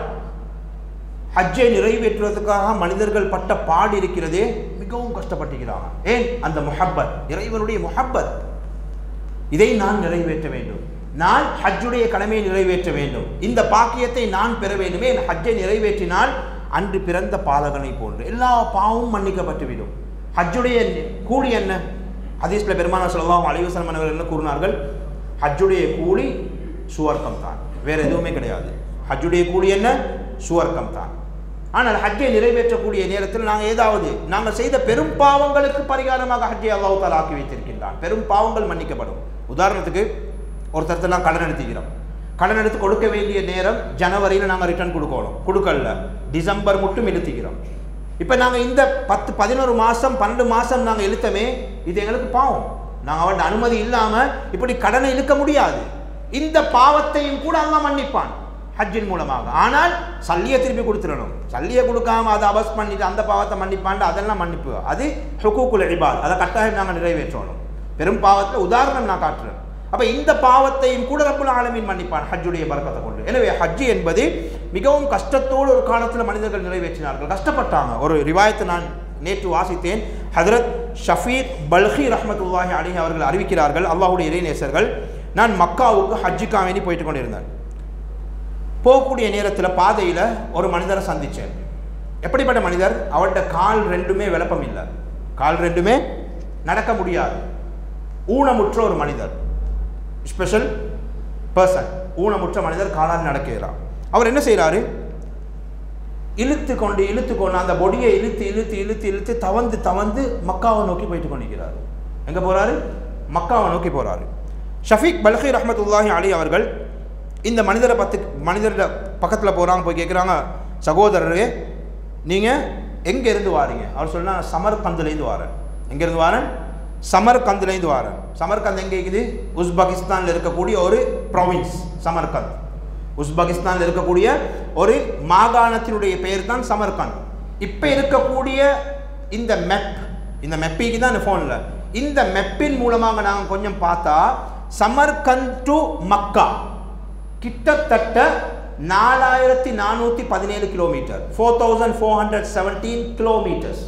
Speaker 1: ஹஜ்ஜை நிறைவேற்றுவதற்காக மனிதர்கள் பட்ட பாடு இருக்கிறதே மிகவும் கஷ்டப்பட்டுகிறாங்க ஏன் அந்த முஹப்பத் இறைவனுடைய முஹப்பத் இதை நான் நிறைவேற்ற வேண்டும் நான் ஹஜ்ஜுடைய கடமையை நிறைவேற்ற வேண்டும் இந்த பாக்கியத்தை நான் பெற வேண்டுமே என் ஹஜ்ஜை நிறைவேற்றினால் அன்று பிறந்த பாலகனை போன்று எல்லா பாவமும் மன்னிக்கப்பட்டுவிடும் ஹஜ்ஜுடைய கூலி என்ன ஹதீஸ்ல பெருமான சொல்லலாம் அலிவசலம் அவர்கள் என்ன கூறினார்கள் ஹஜ்ஜுடைய கூலி சுவர்க்கம் தான் வேற எதுவுமே கிடையாது ஹஜ்ஜுடைய கூலி என்ன சுவர்க்கம் தான் ஆனால் ஹஜ்ஜை நிறைவேற்றக்கூடிய நேரத்தில் நாங்கள் ஏதாவது நாங்கள் செய்த பெரும் பாவங்களுக்கு பரிகாரமாக ஹஜ்ஜை அல்லாஹ் தாலா ஆக்கி வைத்திருக்கின்றான் பெரும் பாவங்கள் மன்னிக்கப்படும் உதாரணத்துக்கு ஒருத்தரத்தை நான் கடன் எடுத்துக்கிறோம் கடன் எடுத்து கொடுக்க வேண்டிய நேரம் ஜனவரியில் நாங்கள் ரிட்டர்ன் கொடுக்கணும் கொடுக்கல டிசம்பர் மட்டும் இழுத்திக்கிறோம் இப்போ நாங்கள் இந்த பத்து பதினோரு மாதம் பன்னெண்டு மாதம் நாங்கள் இழுத்தமே இது எங்களுக்கு பாவம் நாங்கள் அவன் அனுமதி இல்லாமல் இப்படி கடனை இழுக்க முடியாது இந்த பாவத்தையும் கூட அல்லாஹ் மன்னிப்பான் ஹஜ்ஜின் மூலமாக ஆனால் சல்லியை திருப்பி கொடுத்துடணும் சல்லியை கொடுக்காம அதை அபஸ் பண்ணிட்டு அந்த பாவத்தை மன்னிப்பாண்டு அதெல்லாம் மன்னிப்பு அது ஹுக்கூக்குல் இபாத் அதை கட்டாயம் நாங்கள் நிறைவேற்றணும் பெரும் பாவத்தில் உதாரணம் நான் காட்டுறேன் அப்ப இந்த பாவத்தையும் கூட ரப்புல் ஆலமீன் மன்னிப்பான் ஹஜ்ஜுடைய பரக்கத்தை கொண்டு எனவே ஹஜ்ஜி என்பது மிகவும் கஷ்டத்தோடு ஒரு காலத்தில் மனிதர்கள் நிறைவேற்றினார்கள் கஷ்டப்பட்டாங்க ஒரு ரிவாயத்தை நான் நேற்று வாசித்தேன் ஹதரத் ஷஃபீத் பல்ஹி ரஹ்மத்துல்லாஹி அலிஹி அவர்கள் அறிவிக்கிறார்கள் அல்லாஹ்வுடைய இறைநேசர்கள் நான் மக்காவுக்கு ஹஜ்ஜுக்காக வேண்டி போயிட்டு கொண்டிருந்தேன் போகக்கூடிய நேரத்தில் பாதையில் ஒரு மனிதரை சந்தித்தேன் எப்படிப்பட்ட மனிதர் அவர்கிட்ட கால் ரெண்டுமே விளப்பம் இல்லை கால் ரெண்டுமே நடக்க முடியாது ஊனமுற்ற ஒரு மனிதர் ஸ்பெஷல் பர்சன் ஊனமுற்ற மனிதர் காலால் நடக்கிறார் அவர் என்ன செய்கிறாரு இழுத்து கொண்டு இழுத்து கொண்டு அந்த பொடியை இழுத்து இழுத்து இழுத்து இழுத்து தவந்து தவந்து மக்காவை நோக்கி போயிட்டு கொண்டிருக்கிறார் எங்கே போகிறாரு மக்காவை நோக்கி போகிறாரு ஷஃபீக் பல்கி ரஹமத்துல்லாஹி அலி அவர்கள் இந்த மனிதரை பத்து மனிதரோட பக்கத்தில் போகிறாங்க போய் கேட்குறாங்க சகோதரரே நீங்கள் எங்கேருந்து வாரீங்க அவர் சொன்னா சமர்கந்துலேருந்து வாரேன் எங்கேருந்து வாரேன் சமர்கந்துலேருந்து வாரேன் சமர்கந்த் எங்கே இருக்குது உஸ்பெகிஸ்தானில் இருக்கக்கூடிய ஒரு ப்ரொவின்ஸ் சமர்கந்த் உஸ்பெகிஸ்தானில் இருக்கக்கூடிய ஒரு மாகாணத்தினுடைய பெயர் தான் சமர்கந்த் இப்போ இருக்கக்கூடிய இந்த மெப் இந்த மெப்பிக்கு தான் இந்த ஃபோனில் இந்த மெப்பின் மூலமாக நாங்கள் கொஞ்சம் பார்த்தா சமர்கந்த் டு மக்கா கிட்டத்தட்ட நாலாயிரத்தி நானூற்றி பதினேழு kilometre four thousand four hundred seventeen kilometres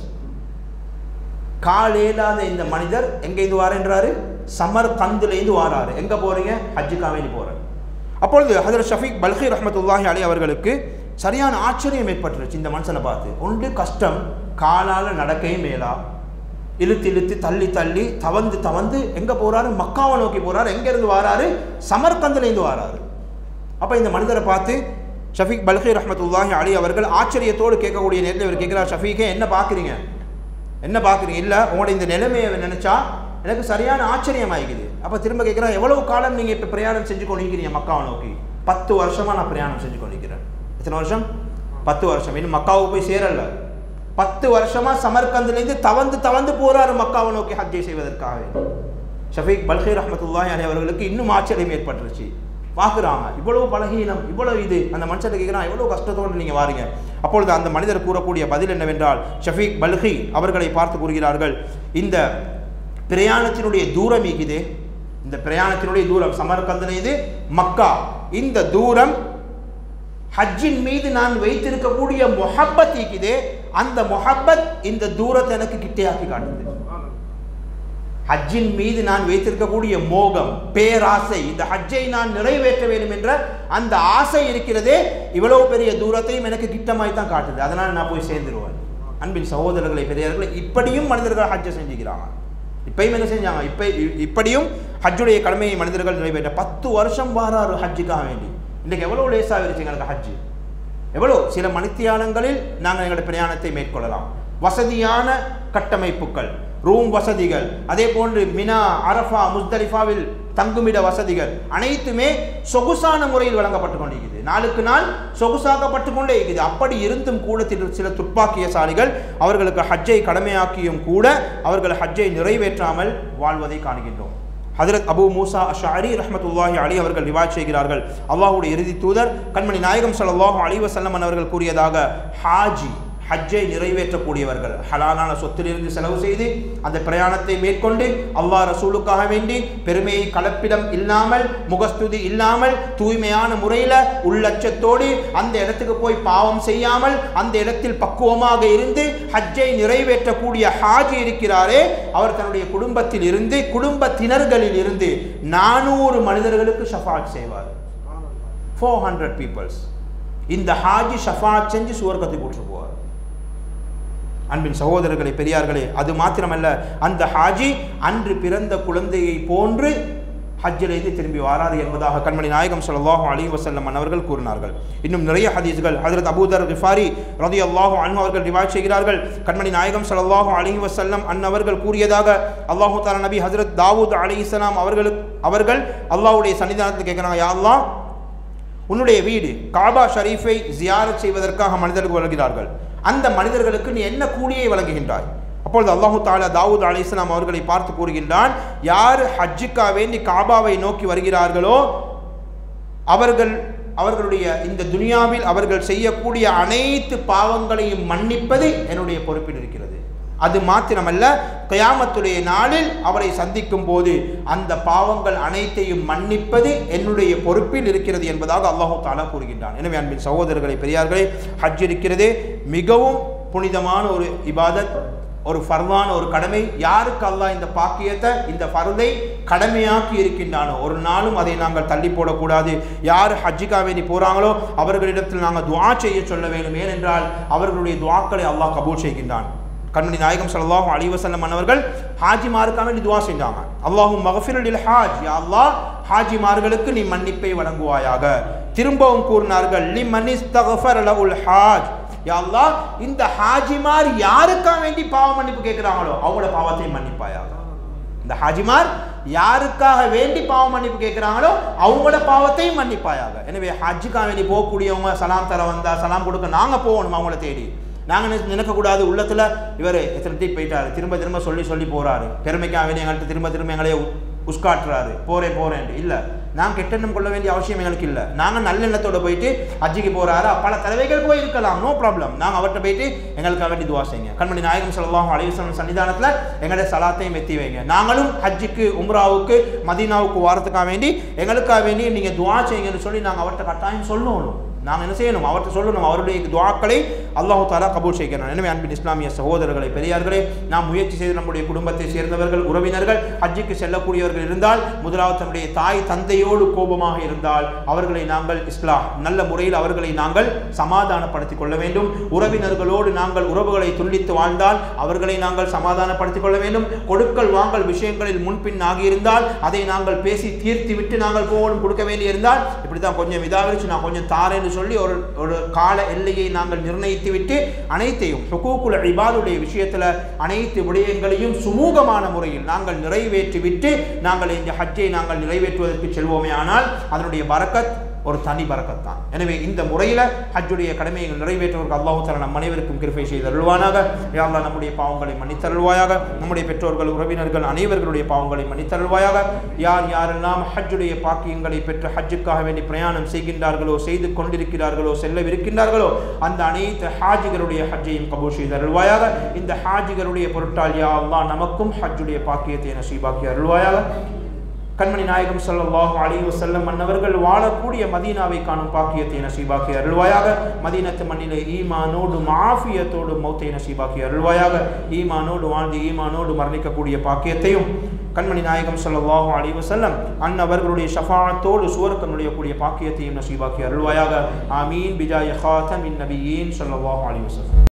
Speaker 1: காலேலாத இந்த மனிதர் எங்கேருந்து வாரேன்றாரு சமர் கந்துலேருந்து வாராரு எங்கே போகிறீங்க ஹஜ்ஜுக்காவேண்டி போகிறேன் அப்பொழுது ஹதரத் ஷஃபீக் பல்கி ரஹமத்துல்லாஹி அலி அவர்களுக்கு சரியான ஆச்சரியம் ஏற்பட்டுருச்சு இந்த மனுஷனை பார்த்து ஒன்று கஷ்டம் காலால் நடக்கவே மேலா இழுத்து இழுத்து தள்ளி தள்ளி தவந்து தவந்து எங்கே போகிறாரு மக்காவை நோக்கி போகிறாரு எங்கேருந்து வாராரு சமர்கந்துலேருந்து வாராரு அப்போ இந்த மனிதரை பார்த்து ஷஃபீக் பல்கி ரஹமத்துல்லாஹி அலி அவர்கள் ஆச்சரியத்தோடு கேட்கக்கூடிய நேரத்தில் இவர் கேட்குறார் ஷஃபீக்கே என்ன பார்க்குறீங்க என்ன பார்க்குறீங்க இல்லை உங்களோட இந்த நிலைமையை நினச்சா எனக்கு சரியான ஆச்சரியம் ஆகிக்குது அப்போ திரும்ப கேட்குறேன் எவ்வளவு காலம் நீங்கள் இப்போ பிரயாணம் செஞ்சு கொண்டிருக்கிறீங்க மக்காவை நோக்கி பத்து வருஷமாக நான் பிரயாணம் செஞ்சு கொண்டிருக்கிறேன் எத்தனை வருஷம் பத்து வருஷம் இன்னும் மக்காவுக்கு போய் சேரல பத்து வருஷமாக சமர்கந்துலேருந்து தவந்து தவந்து போகிறாரு மக்காவை நோக்கி ஹஜ்ஜை செய்வதற்காக ஷஃபீக் பல்கை ரஹமத்துல்லாஹி அலி அவர்களுக்கு இன்னும் ஆச்சரியம் ஏற்பட்டுருச்சு பார்க்குறாங்க இவ்வளவு பலகீனம் இவ்வளவு இது அந்த மனுஷனை கேட்குறான் எவ்வளோ கஷ்டத்தோடு நீங்கள் வாரீங்க அப்பொழுது அந்த மனிதர் கூறக்கூடிய பதில் என்னவென்றால் ஷஃபீக் பல்கி அவர்களை பார்த்து கூறுகிறார்கள் இந்த பிரயாணத்தினுடைய தூரம் இது இந்த பிரயாணத்தினுடைய தூரம் சமர்கந்தன இது மக்கா இந்த தூரம் ஹஜ்ஜின் மீது நான் வைத்திருக்கக்கூடிய மொஹப்பத் இருக்குதே அந்த மொஹப்பத் இந்த தூரத்தை எனக்கு கிட்டையாக்கி காட்டுது ஹஜ்ஜின் மீது நான் வைத்திருக்கக்கூடிய மோகம் பேராசை இந்த ஹஜ்ஜை நான் நிறைவேற்ற வேண்டும் என்ற அந்த ஆசை இருக்கிறதே இவ்வளவு பெரிய தூரத்தையும் எனக்கு கிட்டமாய் தான் காட்டுது அதனால் நான் போய் சேர்ந்துருவேன் அன்பின் சகோதரர்களை பெரியார்களை இப்படியும் மனிதர்கள் ஹஜ்ஜை செஞ்சுக்கிறாங்க இப்பயும் என்ன செஞ்சாங்க இப்ப இப்படியும் ஹஜ்ஜுடைய கடமையை மனிதர்கள் நிறைவேற்ற பத்து வருஷம் வாராரு ஹஜ்ஜுக்காக வேண்டி இன்னைக்கு எவ்வளோ லேசாக இருந்துச்சு எங்களுக்கு ஹஜ்ஜு எவ்வளோ சில மணித்தியாலங்களில் நாங்கள் எங்களுடைய பிரயாணத்தை மேற்கொள்ளலாம் வசதியான கட்டமைப்புகள் ரூம் வசதிகள் அதே போன்று மினா அரஃபா முஸ்தலிஃபாவில் தங்குமிட வசதிகள் அனைத்துமே சொகுசான முறையில் வழங்கப்பட்டு கொண்டிருக்குது நாளுக்கு நாள் சொகுசாக்கப்பட்டு கொண்டே இருக்குது அப்படி இருந்தும் கூட திரு- சில துப்பாக்கியசாலிகள் அவர்களுக்கு ஹஜ்ஜை கடமையாக்கியும் கூட அவர்கள் ஹஜ்ஜை நிறைவேற்றாமல் வாழ்வதை காணுகின்றோம் ஹதரத் அபு மூசா அஷாரி ரஹ்மத்துல்லாஹி அலி அவர்கள் ரிவாய் செய்கிறார்கள் அல்லாஹ்வுடைய இறுதி தூதர் கண்மணி நாயகம் ஸல்லல்லாஹு அலைஹி வஸல்லம் அவர்கள் கூறியதாக ஹாஜி ஹஜ்ஜை நிறைவேற்றக்கூடியவர்கள் ஹலாலான சொத்திலிருந்து செலவு செய்து அந்த பிரயாணத்தை மேற்கொண்டு அல்லாஹ் ரசூலுக்காக வேண்டி பெருமையை கலப்பிடம் இல்லாமல் முகஸ்துதி இல்லாமல் தூய்மையான முறையில் உள்ளச்சத்தோடு அந்த இடத்துக்கு போய் பாவம் செய்யாமல் அந்த இடத்தில் பக்குவமாக இருந்து ஹஜ்ஜை நிறைவேற்றக்கூடிய ஹாஜி இருக்கிறாரே அவர் தன்னுடைய குடும்பத்தில் இருந்து குடும்பத்தினர்களில் இருந்து நானூறு மனிதர்களுக்கு ஷஃபாத் செய்வார் ஃபோர் ஹண்ட்ரட் பீப்புள்ஸ் இந்த ஹாஜி ஷஃபாத் செஞ்சு சுவர்க்கத்துக்கு கூட்டு போவார் அன்பின் சகோதரர்களே பெரியார்களே அது மாத்திரமல்ல அந்த ஹாஜி அன்று பிறந்த குழந்தையை போன்று ஹஜ்ஜிலிருந்து திரும்பி வாராது என்பதாக கண்மணி நாயகம் ஸல்லல்லாஹு அலைஹி வஸல்லம் அவர்கள் கூறினார்கள் இன்னும் நிறைய ஹதீஸ்கள் ஹஜரத் அபூதர் கிஃபாரி ரலியல்லாஹு அன்ஹு அவர்கள் ரிவாய் செய்கிறார்கள் கண்மணி நாயகம் ஸல்லல்லாஹு அலைஹி வஸல்லம் அன்னவர்கள் கூறியதாக அல்லாஹு தஆலா நபி ஹஜரத் தாவூத் அலைஹிஸ்ஸலாம் அவர்களுக்கு அவர்கள் அல்லாஹ்வுடைய சன்னிதானத்தில் கேட்குறாங்க யா அல்லாஹ் உன்னுடைய வீடு காபா ஷரீஃபை ஜியாரத் செய்வதற்காக மனிதர்கள் வருகிறார்கள் அந்த மனிதர்களுக்கு நீ என்ன கூலியை வழங்குகின்றாய் அப்பொழுது அல்லாஹு தாலா தாவூத் அலைஹிஸ்ஸலாம் அவர்களை பார்த்து கூறுகின்றான் யார் ஹஜ்ஜுக்கா வேண்டி காபாவை நோக்கி வருகிறார்களோ அவர்கள் அவர்களுடைய இந்த துனியாவில் அவர்கள் செய்யக்கூடிய அனைத்து பாவங்களையும் மன்னிப்பது என்னுடைய பொறுப்பில் இருக்கிறது அது மாத்திரமல்ல கயாமத்துடைய நாளில் அவரை சந்திக்கும் போது அந்த பாவங்கள் அனைத்தையும் மன்னிப்பது என்னுடைய பொறுப்பில் இருக்கிறது என்பதாக அல்லாஹு தாலா கூறுகின்றான் எனவே அன்பின் சகோதரர்களை பெரியார்களே ஹஜ் இருக்கிறதே மிகவும் புனிதமான ஒரு இபாதத் ஒரு ஃபர்வான ஒரு கடமை யாருக்கு அல்லாஹ் இந்த பாக்கியத்தை இந்த ஃபர்தை கடமையாக்கி இருக்கின்றானோ ஒரு நாளும் அதை நாங்கள் தள்ளி போடக்கூடாது யார் ஹஜ்ஜிக்கா வேண்டி போகிறாங்களோ அவர்களிடத்தில் நாங்கள் துஆ செய்ய சொல்ல வேண்டும் ஏனென்றால் அவர்களுடைய துஆக்களை அல்லாஹ் கபூல் செய்கின்றான் கண்மணி நாயகம் ஸல்லல்லாஹு அலைஹி வஸல்லம் அவர்கள் ஹாஜிமாருக்காக வேண்டி துஆ செஞ்சாங்க அல்லாஹும் மகஃபிரலில் ஹாஜ் யா அல்லாஹ் ஹாஜிமார்களுக்கு நீ மன்னிப்பை வழங்குவாயாக திரும்பவும் கூறினார்கள் லி மனிஸ்தகஃபர் லஹுல் ஹாஜ் யா அல்லாஹ் இந்த ஹாஜிமார் யாருக்கா வேண்டி பாவ மன்னிப்பு கேட்குறாங்களோ அவங்களோட பாவத்தை மன்னிப்பாயாக இந்த ஹாஜிமார் யாருக்காக வேண்டி பாவ மன்னிப்பு கேட்குறாங்களோ அவங்களோட பாவத்தையும் மன்னிப்பாயாக எனவே ஹஜ்ஜுக்காக வேண்டி போகக்கூடியவங்க சலாம் தர வந்தா சலாம் கொடுக்க நாங்கள் போகணும் அவங்கள தேடி நாங்கள் நினைக்கக்கூடாது உள்ளத்தில் இவர் எத்தனை டீ போயிட்டாரு திரும்ப திரும்ப சொல்லி சொல்லி போகிறாரு பெருமைக்காக வேண்டி எங்கள்கிட்ட திரும்ப திரும்ப எங்களையே உ- உஸ்காட்டுறாரு போறேன் போறேன் இல்லை நான் கெட்டெண்ணம் கொள்ள வேண்டிய அவசியம் எங்களுக்கு இல்லை நாங்கள் நல்லெண்ணத்தோட போயிட்டு ஹஜ்ஜிக்கு போறாரு பல தலைவைகள் போய் இருக்கலாம் நோ ப்ராப்ளம் நாங்கள் அவர்கிட்ட போயிட்டு எங்களுக்காக வேண்டி துவா செய்யுங்க கண்மணி நாயகம் ஸல்லல்லாஹு அலைஹி வஸல்லம் சன்னிதானத்தில் எங்களுடைய சலாத்தையும் வெத்தி வைங்க நாங்களும் ஹஜ்ஜுக்கு உம்ராவுக்கு மதீனாவுக்கு வாரத்துக்காக வேண்டி எங்களுக்காக வேண்டி நீங்கள் துவா செய்யுங்கன்னு சொல்லி நாங்கள் அவர்கிட்ட கட்டாயம் சொல்லணும் நாங்கள் என்ன செய்யணும் அவர்கிட்ட சொல்லணும் அவருடைய துவாக்களை அல்லாஹு தாலா கபூல் செய்கிறான் எனவே அன்பின் இஸ்லாமிய சகோதரர்களை பெரியார்களே நாம் முயற்சி செய்து நம்முடைய குடும்பத்தை சேர்ந்தவர்கள் உறவினர்கள் ஹஜ்ஜுக்கு செல்லக்கூடியவர்கள் இருந்தால் முதலாவது தன்னுடைய தாய் தந்தையோடு கோபமாக இருந்தால் அவர்களை நாங்கள் இஸ்லாம் நல்ல முறையில் அவர்களை நாங்கள் சமாதானப்படுத்திக் கொள்ள வேண்டும் உறவினர்களோடு நாங்கள் உறவுகளை துண்டித்து வாழ்ந்தால் அவர்களை நாங்கள் சமாதானப்படுத்திக் கொள்ள வேண்டும் கொடுக்கல் வாங்கல் விஷயங்களில் முன்பின் ஆகியிருந்தால் அதை நாங்கள் பேசி தீர்த்து விட்டு நாங்கள் போகணும் கொடுக்க வேண்டியிருந்தால் இப்படி தான் கொஞ்சம் இதாகிருச்சு நான் கொஞ்சம் தாரேன்னு சொல்லி ஒரு ஒரு கால எல்லையை நாங்கள் நிர்ணயித்து விட்டு அனைத்தையும் ஹுகூக்குல் இபாதுடைய விஷயத்தில் அனைத்து விடயங்களையும் சுமூகமான முறையில் நாங்கள் நிறைவேற்றி விட்டு நாங்கள் இந்த ஹஜ்ஜை நாங்கள் நிறைவேற்றுவதற்கு செல்வோமே ஆனால் அதனுடைய பரக்கத் ஒரு தனி பரக்கத் தான் எனவே இந்த முறையில் ஹஜ்ஜுடைய கடமையை நிறைவேற்றுவதற்கு அல்லாஹு தஆலா நம் அனைவருக்கும் கிருபை செய்து அருள்வானாக யா அல்லாஹ் நம்முடைய பாவங்களை மன்னித்தருள்வாயாக நம்முடைய பெற்றோர்கள் உறவினர்கள் அனைவர்களுடைய பாவங்களை மன்னித்தருள்வாயாக யார் யாரெல்லாம் ஹஜ்ஜுடைய பாக்கியங்களை பெற்று ஹஜ்ஜுக்காக வேண்டி பிரயாணம் செய்கின்றார்களோ செய்து கொண்டிருக்கிறார்களோ செல்லவிருக்கின்றார்களோ அந்த அனைத்து ஹாஜிகளுடைய ஹஜ்ஜையும் கபூல் செய்து அருள்வாயாக இந்த ஹாஜிகளுடைய பொருட்டால் யா அல்லாஹ் நமக்கும் ஹஜ்ஜுடைய பாக்கியத்தை நசீபாக்கி அருள்வாயாக கண்மணி நாயகம் ஸல்லல்லாஹு அலைஹி வஸல்லம் மன்னவர்கள் வாழக்கூடிய மதீனாவை காணும் பாக்கியத்தை நசீபாக்கி அருள்வாயாக மதீனத்து மண்ணிலே ஈமானோடு மாஃபியத்தோடு மௌத்தை நசீபாக்கி அருள்வாயாக ஈமானோடு வாழ்ந்து ஈமானோடு மரணிக்கக்கூடிய பாக்கியத்தையும் கண்மணி நாயகம் ஸல்லல்லாஹு அலைஹி வஸல்லம் அன்னவர்களுடைய ஷஃபாஅத்தோடு சுவர்க்கம் நுழையக்கூடிய பாக்கியத்தையும் நசீபாக்கி அருள்வாயாக ஆமீன் பிஜாய ஹாத்தமின் நபியீன் ஸல்லல்லாஹு அலைஹி வஸல்லம்